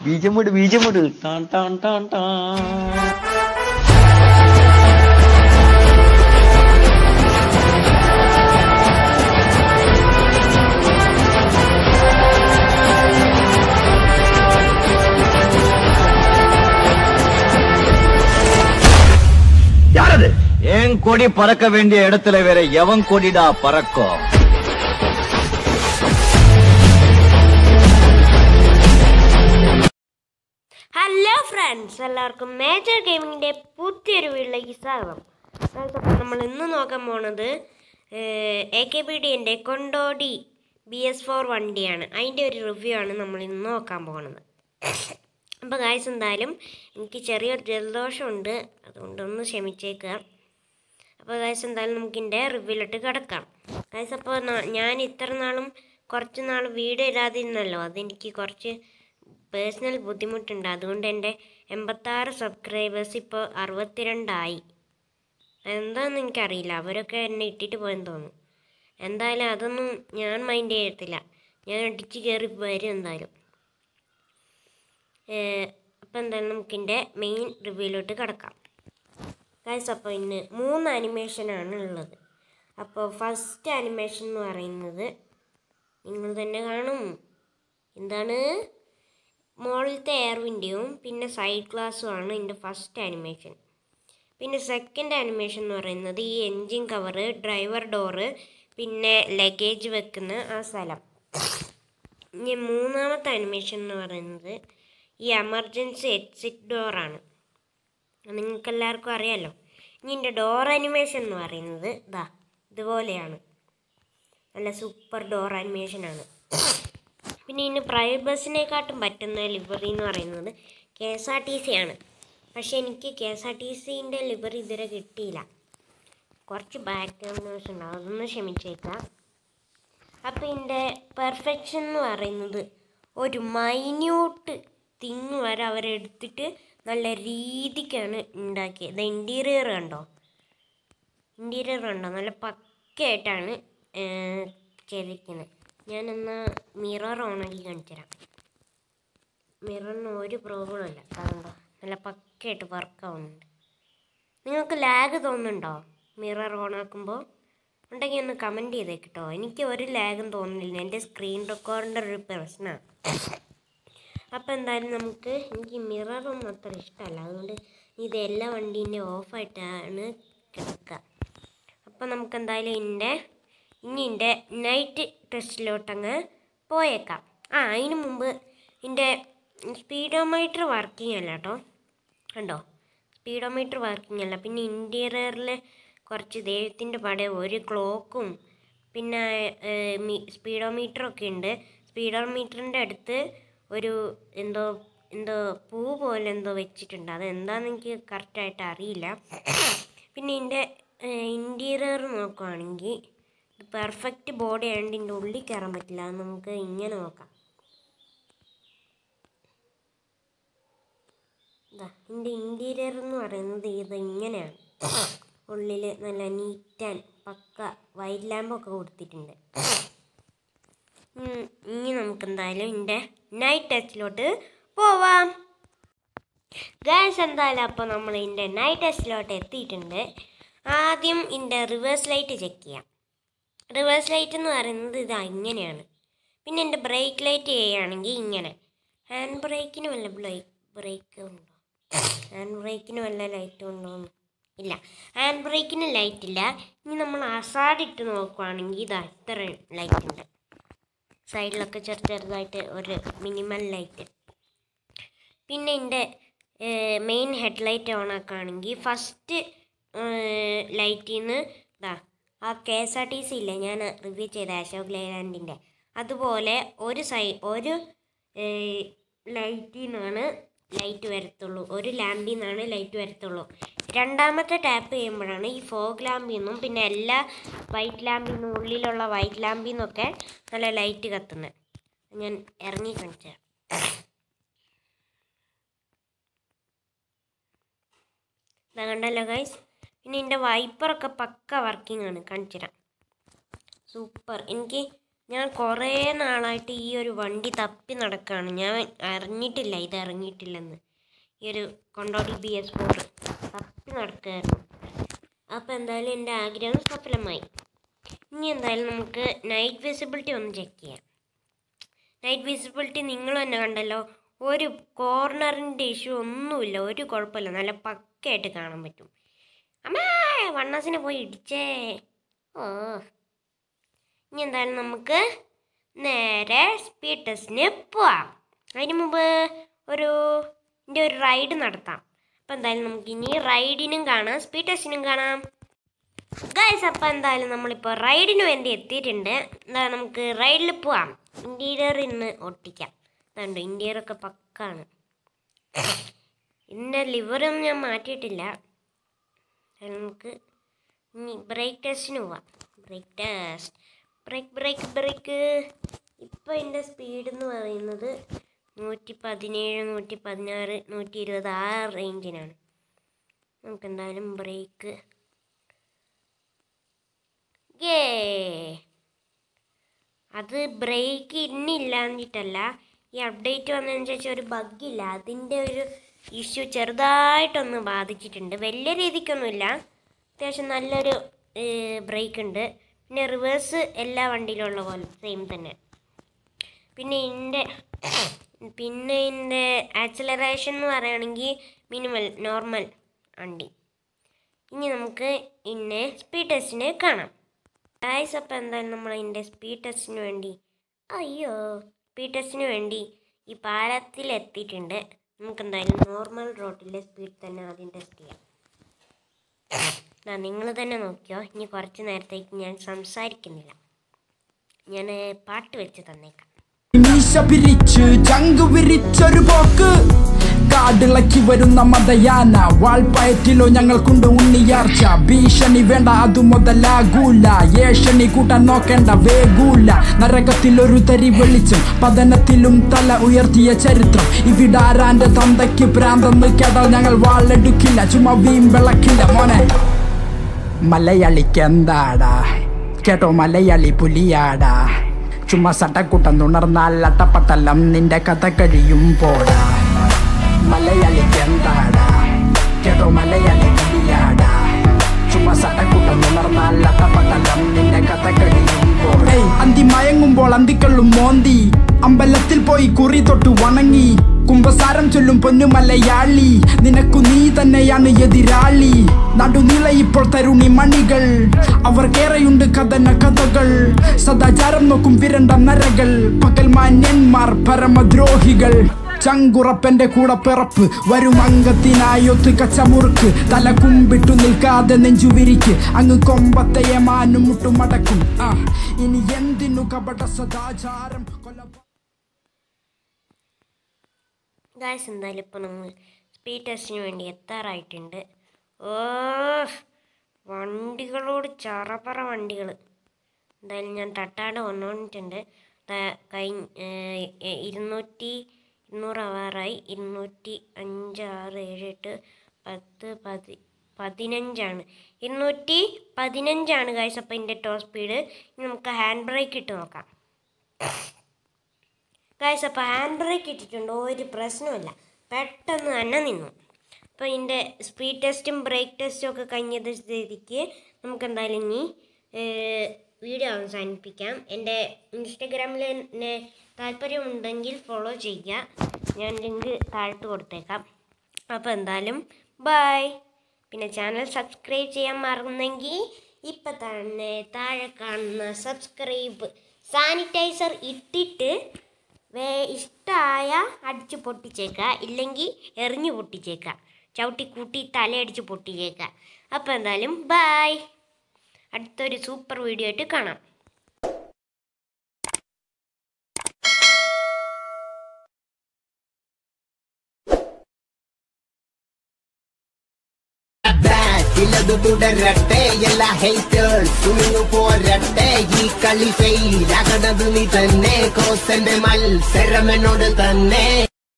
ബീജമുട് ബീജമുട് ടാൻ ടാൻ ടാൻ ടാൻ யாரது என் கொடி பறக்க வேண்டிய இடத்துல வேற எவன் கொடிடா பறக்கும் ഹലോ ഫ്രണ്ട്സ് എല്ലാവർക്കും മേജർ ഗെയിമിങ്ങിൻ്റെ പുതിയൊരു വീട്ടിലേക്ക് സ്വാഗതം Guys, അപ്പോൾ നമ്മൾ ഇന്ന് നോക്കാൻ പോണത് എ കെ ബി ഡിൻ്റെ കൊണ്ടോടി ബി എസ് ഫോർ വണ്ടിയാണ് അതിൻ്റെ ഒരു റിവ്യൂ ആണ് നമ്മൾ ഇന്ന് നോക്കാൻ പോകുന്നത് അപ്പോൾ ഗായ്സ് എന്തായാലും എനിക്ക് ചെറിയൊരു ജലദോഷമുണ്ട് അതുകൊണ്ടൊന്ന് ക്ഷമിച്ചേക്കുക അപ്പോൾ ഗായ്സ് എന്തായാലും നമുക്ക് ഇതിൻ്റെ റിവ്യൂലോട്ട് കിടക്കാം ഗായ്സ് അപ്പോൾ ന- ഞാൻ ഇത്ര നാളും കുറച്ച് നാൾ വീഡിയോ ഇടാതിരുന്നല്ലോ അതെനിക്ക് കുറച്ച് പേഴ്സണൽ ബുദ്ധിമുട്ടുണ്ട് അതുകൊണ്ട് എൻ്റെ എൺപത്താറ് സബ്സ്ക്രൈബേഴ്സ് ഇപ്പോൾ അറുപത്തിരണ്ടായി എന്താണെന്ന് എനിക്കറിയില്ല അവരൊക്കെ എന്നെ ഇട്ടിട്ട് പോയെന്ന് തോന്നുന്നു എന്തായാലും അതൊന്നും ഞാൻ മൈൻഡ് ചെയ്യത്തില്ല ഞാൻ അടിച്ച് കയറി വരും എന്തായാലും അപ്പം എന്തായാലും നമുക്കിൻ്റെ മെയിൻ റിവ്യൂലോട്ട് കിടക്കാം ഗൈസ് അപ്പോൾ ഇന്ന് മൂന്ന് അനിമേഷനാണ് ഉള്ളത് അപ്പോൾ ഫസ്റ്റ് അനിമേഷൻ എന്ന് പറയുന്നത് നിങ്ങൾ തന്നെ കാണും എന്താണ് മുകളിലത്തെ എയർ വിൻഡോയും പിന്നെ സൈഡ് ഗ്ലാസ്സും ആണ് ഇതിൻ്റെ ഫസ്റ്റ് അനിമേഷൻ പിന്നെ സെക്കൻഡ് അനിമേഷൻ എന്ന് പറയുന്നത് ഈ എൻജിൻ കവറ് ഡ്രൈവർ ഡോറ് പിന്നെ ലഗേജ് വെക്കുന്ന ആ സ്ഥലം ഇനി മൂന്നാമത്തെ അനിമേഷൻ എന്ന് പറയുന്നത് ഈ എമർജൻസി എക്സിറ്റ് ഡോറാണ് നിങ്ങൾക്ക് എല്ലാവർക്കും അറിയാമല്ലോ ഇനി എൻ്റെ ഡോർ അനിമേഷൻ എന്ന് പറയുന്നത് ഇതാ ഇതുപോലെയാണ് നല്ല സൂപ്പർ ഡോർ അനിമേഷനാണ് പിന്നെ ഇതിന് പ്രൈവറ്റ് ബസ്സിനെക്കാട്ടും പറ്റുന്ന ലിവറി എന്ന് പറയുന്നത് K S R T C ആണ് പക്ഷേ എനിക്ക് കെ എസ് ആർ ടി സിൻ്റെ ലിവറി ഇതുവരെ കിട്ടിയില്ല കുറച്ച് ബാക്ക് ന്യൂസ് ഉണ്ട് അതൊന്ന് ക്ഷമിച്ചേക്കാം അപ്പോൾ ഇതിൻ്റെ പെർഫെക്ഷൻ എന്ന് പറയുന്നത് ഒരു മൈന്യൂട്ട് തിങ് വരെ അവരെടുത്തിട്ട് നല്ല രീതിക്കാണ് ഉണ്ടാക്കിയത് ഇൻറ്റീരിയർ കണ്ടോ ഇൻറ്റീരിയർ കണ്ടോ നല്ല പക്കയായിട്ടാണ് ചെയ്തിരിക്കുന്നത് ഞാനെന്നാ മിറർ ഓണാക്കി കാണിച്ചു തരാം മിററിന് ഒരു പ്രോബ്ലം ഇല്ല അതുകൊണ്ടോ നല്ല പക്കയായിട്ട് വർക്ക് ആവുന്നുണ്ട് നിങ്ങൾക്ക് ലാഗ് തോന്നുന്നുണ്ടോ മിറർ ഓണാക്കുമ്പോൾ ഉണ്ടെങ്കിൽ ഒന്ന് കമൻറ്റ് ചെയ്തേക്കിട്ടോ എനിക്ക് ഒരു ലാഗും തോന്നുന്നില്ല എൻ്റെ സ്ക്രീൻ റെക്കോർഡിൻ്റെ ഒരു പ്രശ്നമാണ് അപ്പോൾ എന്തായാലും നമുക്ക് എനിക്ക് മിററൊന്നും അത്ര ഇഷ്ടമല്ല അതുകൊണ്ട് ഇത് എല്ലാ വണ്ടീൻ്റെ ഓഫായിട്ടാണ് കിടക്കുക അപ്പോൾ നമുക്ക് എന്തായാലും ഇതിൻ്റെ ഇനി ഇതിൻ്റെ നൈറ്റ് ടെസ്റ്റിലോട്ടങ്ങ് പോയേക്കാം ആ അതിന് മുമ്പ് ഇതിൻ്റെ സ്പീഡോമീറ്റർ വർക്കിംഗ് അല്ല കേട്ടോ കണ്ടോ സ്പീഡോമീറ്റർ വർക്കിംഗ് അല്ല പിന്നെ ഇൻറ്റീരിയറിൽ കുറച്ച് ദൈവത്തിൻ്റെ പടം ഒരു ക്ലോക്കും പിന്നെ സ്പീഡോമീറ്ററൊക്കെ ഉണ്ട് സ്പീഡോമീറ്ററിൻ്റെ അടുത്ത് ഒരു എന്തോ എന്തോ പൂ പോലെ എന്തോ വെച്ചിട്ടുണ്ട് അത് എന്താണെന്ന് എനിക്ക് കറക്റ്റായിട്ട് അറിയില്ല പിന്നെ ഇതിൻ്റെ ഇൻറ്റീരിയർ നോക്കുവാണെങ്കിൽ ഇത് പെർഫെക്റ്റ് ബോഡി ആയതുകൊണ്ട് ഇതിൻ്റെ ഉള്ളിൽ കയറാൻ പറ്റില്ല അത് നമുക്ക് ഇങ്ങനെ നോക്കാം ഇതാ ഇതിൻ്റെ ഇൻറ്റീരിയർ എന്ന് പറയുന്നത് ഇത് ഇങ്ങനെയാണ് ഉള്ളിൽ നല്ല നീറ്റ് ആൻഡ് പക്ക വൈറ്റ് ലാമ്പൊക്കെ കൊടുത്തിട്ടുണ്ട് ഉം, ഇനി നമുക്ക് എന്തായാലും ഇതിൻ്റെ നൈറ്റ് ടെസ്റ്റിലോട്ട് പോവാം ഗാസ് എന്തായാലും അപ്പോൾ നമ്മൾ ഇതിൻ്റെ നൈറ്റ് ടെസ്റ്റിലോട്ട് എത്തിയിട്ടുണ്ട് ആദ്യം ഇതിൻ്റെ റിവേഴ്സ് ലൈറ്റ് ചെക്ക് ചെയ്യാം റിവേഴ്സ് ലൈറ്റ് എന്ന് പറയുന്നത് ഇതാ ഇങ്ങനെയാണ് പിന്നെ എൻ്റെ ബ്രേക്ക് ലൈറ്റ് ചെയ്യുകയാണെങ്കിൽ ഇങ്ങനെ ഹാൻഡ് ബ്രേക്കിന് വല്ല ബ്രേക്ക് ബ്രേക്ക് ഉണ്ടോ ഹാൻഡ് ബ്രേക്കിന് വല്ല ലൈറ്റ് ഉണ്ടോ എന്ന് ഇല്ല ഹാൻഡ് ബ്രേക്കിന് ലൈറ്റ് ഇല്ല ഇനി നമ്മൾ അസാഡ് ഇട്ട് നോക്കുവാണെങ്കിൽ ഇതാ ഇത്ര ലൈറ്റ് ഉണ്ട് സൈഡിലൊക്കെ ചെറു ചെറുതായിട്ട് ഒരു മിനിമൽ ലൈറ്റ് പിന്നെ എൻ്റെ മെയിൻ ഹെഡ്ലൈറ്റ് ഓൺ ആക്കുകയാണെങ്കിൽ ഫസ്റ്റ് ലൈറ്റിൽ നിന്ന് ഇതാ ആ K S R T C ഇല്ലേ ഞാൻ റിവ്യൂ ചെയ്ത അശോക് ലേലാൻഡിൻ്റെ അതുപോലെ ഒരു സൈ ഒരു ലൈറ്റിൽ നിന്നാണ് ലൈറ്റ് വരത്തുള്ളൂ ഒരു ലാമ്പിൽ നിന്നാണ് ലൈറ്റ് വരത്തുള്ളൂ രണ്ടാമത്തെ ടാപ്പ് ചെയ്യുമ്പോഴാണ് ഈ ഫോഗ് ലാമ്പിൽ നിന്നും പിന്നെ എല്ലാ വൈറ്റ് ലാമ്പിൽ നിന്നും ഉള്ളിലുള്ള വൈറ്റ് ലാമ്പിൽ നിന്നൊക്കെ നല്ല ലൈറ്റ് കത്തുന്നത് ഞാൻ ഇറങ്ങി കാണിച്ചു തരാം. ഇതാ കണ്ടല്ലോ ഗൈസ് പിന്നെ ഇതിൻ്റെ വൈപ്പറൊക്കെ പക്ക വർക്കിംഗ് ആണ് കാണിച്ചു തരാം സൂപ്പർ എനിക്ക് ഞാൻ കുറേ നാളായിട്ട് ഈ ഒരു വണ്ടി തപ്പി നടക്കുകയാണ് ഞാൻ അറിഞ്ഞിട്ടില്ല ഇത് ഇറങ്ങിയിട്ടില്ലെന്ന് ഈ ഒരു കൊണ്ടോടി ബി എസ് ഫോർ തപ്പി നടക്കുകയായിരുന്നു അപ്പോൾ എന്തായാലും എൻ്റെ ആഗ്രഹം സഫലമായി ഇനി എന്തായാലും നമുക്ക് നൈറ്റ് വിസിബിലിറ്റി ഒന്ന് ചെക്ക് ചെയ്യാം നൈറ്റ് വിസിബിലിറ്റി നിങ്ങൾ തന്നെ കണ്ടല്ലോ ഒരു കോർണറിൻ്റെ ഇഷ്യൂ ഒന്നുമില്ല ഒരു കുഴപ്പമില്ല നല്ല പക്കയായിട്ട് കാണാൻ പറ്റും അമ്മേ വണ്ണാസിനെ പോയി ഇടിച്ചേ ഓ ഇനി എന്തായാലും നമുക്ക് നേരെ സ്പീഡ് ടെസ്റ്റിന് പോവാം അതിന് മുമ്പ് ഒരു എൻ്റെ ഒരു റൈഡ് നടത്താം അപ്പം എന്തായാലും നമുക്ക് ഇനി റൈഡിനും കാണാം സ്പീഡ് ടെസ്റ്റിനും കാണാം ഗൈസ് അപ്പം എന്തായാലും നമ്മളിപ്പോൾ റൈഡിന് വേണ്ടി എത്തിയിട്ടുണ്ട് എന്താ നമുക്ക് റൈഡിൽ പോവാം ഇൻറ്റീരിയർ ഇന്ന് ഒട്ടിക്കാം അതുകൊണ്ട് ഇൻറ്റീരിയർ ഒക്കെ പക്കാണ് ഇതിൻ്റെ ലിവറൊന്നും ഞാൻ മാറ്റിയിട്ടില്ല അത് നമുക്ക് ഇനി ബ്രേക്ക് ടെസ്റ്റിന് പോവാം brake test brake brake brake ഇപ്പോൾ എൻ്റെ സ്പീഡ് എന്ന് പറയുന്നത് നൂറ്റി പതിനേഴ് നൂറ്റി പതിനാറ് നൂറ്റി ഇരുപത് ആ റേഞ്ചിനാണ് നമുക്ക് എന്തായാലും ബ്രേക്ക് ഏ അത് ബ്രേക്ക് ഇന്നില്ലാഞ്ഞിട്ടല്ല ഈ അപ്ഡേറ്റ് വന്നതിന് ശേഷം ഒരു ബഗ്ഗില്ല അതിൻ്റെ ഒരു ഇഷ്യൂ ചെറുതായിട്ടൊന്ന് ബാധിച്ചിട്ടുണ്ട് വലിയ രീതിക്കൊന്നുമില്ല അത്യാവശ്യം നല്ലൊരു ബ്രേക്ക് ഉണ്ട് പിന്നെ റിവേഴ്സ് എല്ലാ വണ്ടിയിലും ഉള്ള പോലെ സെയിം തന്നെ പിന്നെ ഇതിൻ്റെ പിന്നെ ഇതിൻ്റെ ആക്സലറേഷൻ എന്ന് പറയുകയാണെങ്കിൽ മിനിമൽ നോർമൽ വണ്ടി ഇനി നമുക്ക് ഇന്നെ സ്പീഡ് ടെസ്റ്റിന് കാണാം ഗായ്സ് അപ്പോൾ എന്തായാലും നമ്മൾ ഇതിൻ്റെ സ്പീഡ് ടെസ്റ്റിന് വേണ്ടി അയ്യോ സ്പീഡ് ടെസ്റ്റിന് വേണ്ടി ഈ പാലത്തിൽ എത്തിയിട്ടുണ്ട് നമുക്ക് എന്തായാലും നോർമൽ റോഡിലെ സ്പീഡ് തന്നെ ആദ്യം ടെസ്റ്റ് ചെയ്യാം നിങ്ങൾ തന്നെ നോക്കിയോ ഇനി കുറച്ച് നേരത്തേക്ക് ഞാൻ സംസാരിക്കുന്നില്ല ഞാൻ പാട്ട് വെച്ച് തന്നേക്കാം മീശ പിരിച്ച് ചങ്ക് വിരിച്ചൊരു പോക്ക് കാടിളക്കി വരുന്ന മതയാന വാൾപ്പയറ്റിലോ ഞങ്ങൾക്കുണ്ട് ഉണ്ണിയാർച്ച ഭീഷണി വേണ്ട അതു മുതലാകൂല ഏഷണി കൂട്ടാൻ നോക്കേണ്ട വേഗൂല നരകത്തിലൊരു തരി വെളിച്ചം പതനത്തിലും തല ഉയർത്തിയ ചരിത്രം ഇവിടാരാന്റെ തന്തയ്ക്ക് പ്രാന്തെന്ന് കേട്ടാൽ ഞങ്ങൾ വാളെടുക്കില്ല ചുമ്മാ വീമ്പിളക്കില്ല മോനെ മലയാളിക്കെന്താടാ കേട്ടോ മലയാളി പുലിയാടാ ചുമ്മാ സട്ടക്കുട്ടം തുണർന്നാൽ അട്ടപ്പട്ടലം നിന്റെ കഥ കഴിയും പോടാ മലയാളിക്കെന്താടാ കേട്ടോ മലയാളി പുലിയാടാ ചുമ്മാ സട്ടക്കുട്ടം തുണർന്നാൽ അട്ടപ്പട്ടലം നിന്റെ കഥ കഴിയും പോടാ അന്തി മയങ്ങുമ്പോൾ അന്തിക്കള്ളും മോന്തി അമ്പലത്തിൽ പോയി കുറി തൊട്ട് വണങ്ങി കുംഭസാരം ചൊല്ലും പൊന്നുമലയാളി നിനക്കു നീ തന്നെയാണ് എതിരാളി നടുനില ഇപ്പോൾ തരുണി മണികൾ അവർക്കേറെയുണ്ട് കഥന കഥകൾ സദാചാരം നോക്കും വിരണ്ട നരകൾ പകൽ മാന്യന്മാർ പരമദ്രോഹികൾ ചങ്കുറപ്പന്റെ കൂടെ പിറപ്പ് വരും അംഗത്തിനായൊത്ത് കച്ചമുറുക്ക് തല കുമ്പിട്ടു നിൽക്കാതെ നെഞ്ചുവിരിക്ക് അങ്ങ് കൊമ്പത്തെ മാനും മുട്ടുമടക്കും ആ ഇനി എന്തിനു കപട സദാചാരം കൊല ഗായ്സ് എന്തായാലും ഇപ്പോൾ നമ്മൾ സ്പീഡ് ടെസ്റ്റിന് വേണ്ടി എത്താറായിട്ടുണ്ട് ഓ വണ്ടികളോട് ചറപറ വണ്ടികൾ എന്തായാലും ഞാൻ തട്ടാടെ വന്നുകൊണ്ടിട്ടുണ്ട് കഴിഞ്ഞ ഇരുന്നൂറ്റി ഇരുന്നൂറ് ആവാറായി ഇരുന്നൂറ്റി അഞ്ച് ആറ് ഏഴ് എട്ട് പത്ത് പതി പതിനഞ്ചാണ് ഇരുന്നൂറ്റി പതിനഞ്ചാണ് ഗായ്സ് അപ്പോൾ ഇതിൻ്റെ ടോപ്പ് സ്പീഡ് ഇനി നമുക്ക് ഹാൻഡ് ബ്രേക്ക് ഇട്ട് നോക്കാം ഗായ്സ് അപ്പോൾ ഹാൻഡ് ബ്രേക്ക് ഇട്ടിട്ടുണ്ട് ഒരു പ്രശ്നമില്ല പെട്ടെന്ന് തന്നെ നിന്നു അപ്പോൾ ഇതിൻ്റെ സ്പീഡ് ടെസ്റ്റും ബ്രേക്ക് ടെസ്റ്റും ഒക്കെ കഴിഞ്ഞത് സ്ഥിതിക്ക് നമുക്ക് എന്തായാലും ഇനി വീഡിയോ അവസാനിപ്പിക്കാം എൻ്റെ ഇൻസ്റ്റഗ്രാമിൽ എന്നെ താല്പര്യമുണ്ടെങ്കിൽ ഫോളോ ചെയ്യുക ഞാൻ ലിങ്ക് താഴത്ത് കൊടുത്തേക്കാം അപ്പോൾ എന്തായാലും ബൈ പിന്നെ ചാനൽ സബ്സ്ക്രൈബ് ചെയ്യാൻ മറന്നെങ്കിൽ ഇപ്പം തന്നെ താഴെ കാണുന്ന സബ്സ്ക്രൈബ് സാനിറ്റൈസർ ഇട്ടിട്ട് വേ ഇഷ്ടമായ അടിച്ച് പൊട്ടിച്ചേക്കുക ഇല്ലെങ്കിൽ എറിഞ്ഞു പൊട്ടിച്ചേക്കുക ചവിട്ടി കൂട്ടി തലയടിച്ച് പൊട്ടിച്ചേക്കുക അപ്പോൾ എന്തായാലും ബായ് അടുത്തൊരു സൂപ്പർ വീഡിയോ ആയിട്ട് കാണാം ബാക്കിലത് തുടരട്ടെ എല്ലാ ഹേറ്റേഴ്സ് തുണിഞ്ഞു പോരട്ടെ ഈ കളി ഫെയിലാകണത് നീ തന്നെ കോസന്റെ മത്സരം എന്നോട് തന്നെ